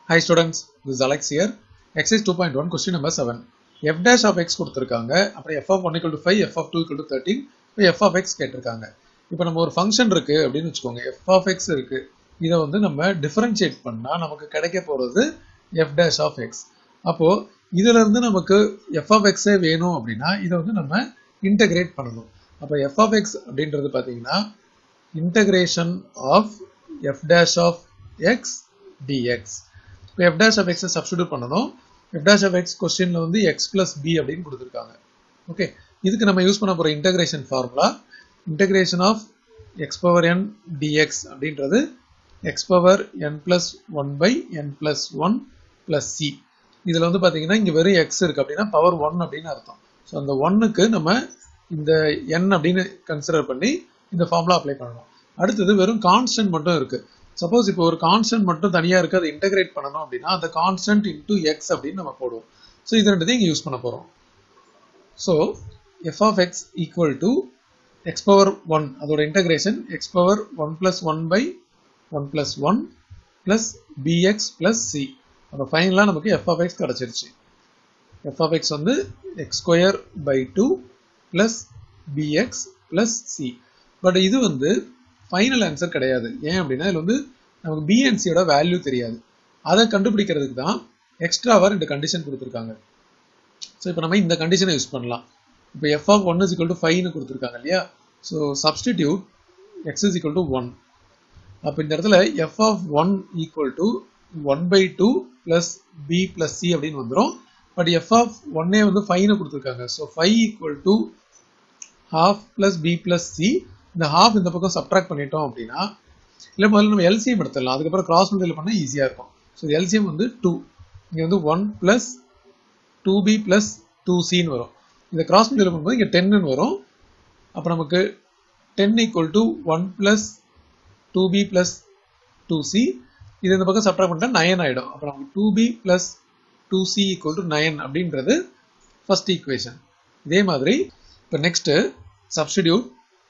Hi students, this is Alex here. Exercise 2.1 question number 7. f dash of x கொடுத்திருக்காங்க அப்புறம் f of 1 equal to 5, f of 2 equal to 13, இப்போ f of x கேட்டிருக்காங்க இப்போ நம்ம ஒரு function இருக்கு அப்படின்னு வச்சுக்கோங்க f of x இருக்கு இதை வந்து நம்ம டிஃபரன்ஷியேட் பண்ணா நமக்கு கிடைக்க போறது f dash of x அப்போ இதுல இருந்து நமக்கு f of x வேணும் அப்படின்னா இதை வந்து நம்ம இன்டகிரேட் பண்ணணும் அப்போ f of x அப்படின்றது பாத்தீங்கன்னா integration of f dash of x dx இப்போ f dash of x substitute பண்ணணும் f dash of x கொஸ்டின்ல வந்து x plus b அப்படின்னு கொடுத்துருக்காங்க ஓகே இதுக்கு நம்ம யூஸ் பண்ண போற integration formula integration of x power n dx அப்படின்றது x power n plus 1 by n plus 1 plus c இதுல வந்து பாத்தீங்கன்னா இங்க வெறும் x இருக்கு அப்படின்னா பவர் 1 அப்படின்னு அர்த்தம் ஸோ அந்த ஒன்னுக்கு நம்ம இந்த n அப்படின்னு கன்சிடர் பண்ணி இந்த ஃபார்முலா அப்ளை பண்ணணும் அடுத்தது வெறும் கான்ஸ்டன்ட் மட்டும் இருக்கு சப்போஸ் இப்போ ஒரு கான்ஸ்டன்ட் மட்டும் தனியா இருக்கு அதை இன்டகிரேட் பண்ணணும் அப்படின்னா அந்த கான்ஸ்டன்ட் இன்டூ எக்ஸ் அப்படின்னு நம்ம போடுவோம் ஸோ இது ரெண்டுத்தையும் இங்கே யூஸ் பண்ண போறோம் so f of x equal to x power one அதோட integration x power one plus one by one plus one plus bx plus c அப்போ ஃபைனலாக நமக்கு எஃப் ஆஃப் எக்ஸ் கிடச்சிருச்சு எஃப் ஆஃப் எக்ஸ் வந்து x square by two plus bx plus c but இது வந்து final answer கிடையாது ஏன் அப்படின்னா இதில் வந்து நமக்கு பிஎன்சியோட வேல்யூ தெரியாது அதை கண்டுபிடிக்கிறதுக்கு தான் எக்ஸ்ட்ராவாக ரெண்டு கண்டிஷன் கொடுத்துருக்காங்க ஸோ இப்போ நம்ம இந்த கண்டிஷனை யூஸ் பண்ணலாம் இப்போ f of one is equal to ஃபைவ்னு கொடுத்துருக்காங்க இல்லையா so substitute x is equal to one அப்போ இந்த இடத்துல f of one equal to one by two plus b plus c அப்படின்னு வந்துடும் பட் எஃப் ஆஃப் ஒன்னே வந்து ஃபைவ்னு கொடுத்துருக்காங்க so five equal to half plus b plus c இந்த ஹாஃப் இந்த பக்கம் சப்ட்ராக்ட் பண்ணிட்டோம் அப்படின்னா இல்லை முதல்ல நம்ம எல்சிஎம் எடுத்துடலாம் அதுக்கப்புறம் கிராஸ் மல்டிபிள் பண்ணால் ஈஸியாக இருக்கும் ஸோ எல்சிஎம் வந்து டூ இங்கே வந்து one plus two b plus two சின்னு வரும் இந்த கிராஸ் மல்டிபிள் பண்ணும்போது இங்கே டென்னு வரும் அப்போ நமக்கு ten equal to one plus two b plus two c இது இந்த பக்கம் சப்ட்ராக்ட் பண்ணிட்டா நயன் ஆகிடும் அப்போ நமக்கு two b plus two c equal to nine அப்படின்றது ஃபர்ஸ்ட் ஈக்குவேஷன் இதே மாதிரி இப்போ next substitute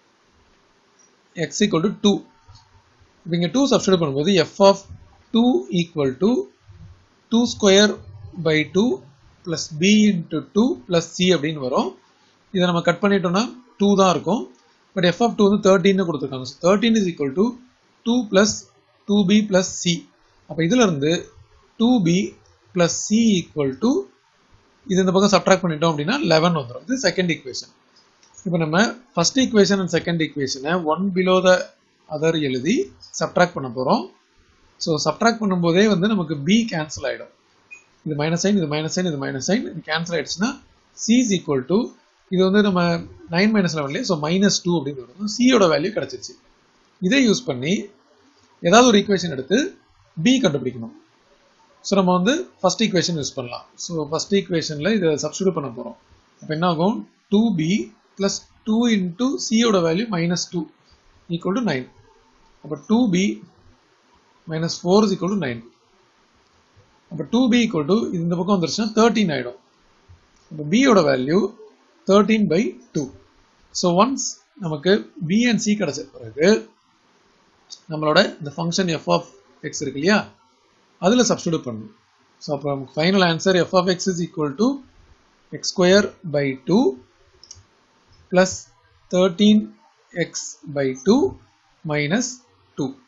x equal to 2 இப்போ இங்கே 2 சப்ஸ்டியூட் பண்ணும்போது f of 2 equal to 2 square by 2 plus b into 2 plus c அப்படின்னு வரும் இதை நம்ம கட் பண்ணிட்டோம்னா 2 தான் இருக்கும் பட் f of 2 வந்து 13 கொடுத்துருக்காங்க so thirteen is equal to two plus two b plus c அப்போ இதுல இருந்து two b plus c equal to இது இந்த பக்கம் சப்ட்ராக்ட் பண்ணிட்டோம் அப்படின்னா லெவன் வந்துடும் இது செகண்ட் ஈக்குவேஷன் இப்போ நம்ம ஃபர்ஸ்ட் ஈக்குவேஷன் அண்ட் செகண்ட் ஈக்குவேஷனை ஒன் பிலோ த அதர் எழுதி சப்ட்ராக்ட் பண்ண போகிறோம் ஸோ சப்ட்ராக்ட் பண்ணும்போதே வந்து நமக்கு பி கேன்சல் ஆகிடும் இது மைனஸ் சைன் இது மைனஸ் சைன் இது மைனஸ் சைன் இது கேன்சல் ஆயிடுச்சுன்னா சி இஸ் ஈக்குவல் டு இது வந்து நம்ம நைன் மைனஸ் லெவன்லேயே ஸோ மைனஸ் டூ அப்படின்னு வரும் சியோட வேல்யூ கிடச்சிருச்சு இதை யூஸ் பண்ணி ஏதாவது ஒரு ஈக்குவேஷன் எடுத்து பி கண்டுபிடிக்கணும் ஸோ நம்ம வந்து ஃபர்ஸ்ட் ஈக்குவேஷன் யூஸ் பண்ணலாம் ஸோ ஃபர்ஸ்ட் ஈக்குவேஷனில் இதை சப்ஸ்டியூட் பண்ண போகிறோம் அப்போ என்ன ஆகும் two b plus 2 into c ஓட வேல்யூ minus 2 equal to 9 அப்ப 2b minus 4 is equal to 9 அப்ப 2b equal to இந்த பக்கம் வந்துருச்சுன்னா 13 ஆயிடும் அப்ப b ஓட வேல்யூ 13 by 2 so once நமக்கு b and c கிடைச்ச பிறகு நம்மளோட இந்த ஃபங்க்ஷன் f of x இருக்கு இல்லையா அதுல சப்ஸ்டிடியூட் பண்ணணும் ஸோ அப்போ நமக்கு final answer f of x is equal to x square by 2 plus 13x by 2 minus 2